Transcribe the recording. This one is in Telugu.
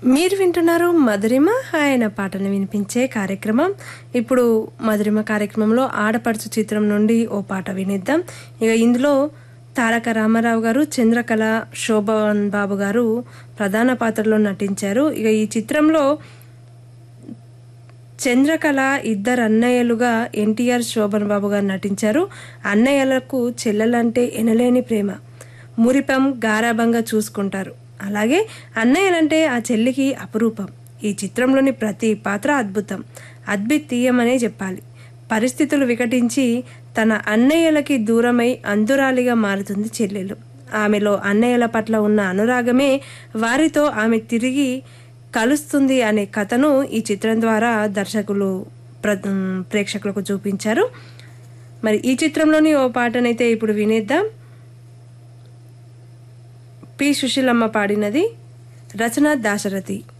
మీరు వింటున్నారు మధురిమ ఆయన పాటను వినిపించే కార్యక్రమం ఇప్పుడు మధురిమ కార్యక్రమంలో ఆడపడుచు చిత్రం నుండి ఓ పాట వినిద్దాం ఇక ఇందులో తారక రామారావు గారు చంద్రకళ శోభన్ బాబు గారు ప్రధాన పాత్రలో నటించారు ఇక ఈ చిత్రంలో చంద్రకళ ఇద్దరు అన్నయ్యలుగా ఎన్టీఆర్ శోభన్ బాబు గారు నటించారు అన్నయ్యలకు చెల్లెలంటే ఎనలేని ప్రేమ మురిపం గారాబంగా చూసుకుంటారు అలాగే అన్నయ్యలంటే ఆ చెల్లికి అపురూపం ఈ చిత్రంలోని ప్రతి పాత్ర అద్భుతం అద్భుతీయమనే చెప్పాలి పరిస్థితులు వికటించి తన అన్నయ్యలకి దూరమై అందురాలిగా మారుతుంది చెల్లెలు ఆమెలో అన్నయ్యల పట్ల ఉన్న అనురాగమే వారితో ఆమె తిరిగి కలుస్తుంది అనే కథను ఈ చిత్రం ద్వారా దర్శకులు ప్ర ప్రేక్షకులకు చూపించారు మరి ఈ చిత్రంలోని ఓ పాటనైతే ఇప్పుడు వినేద్దాం పి సుశీలమ్మ పాడినది రచన దాశరథి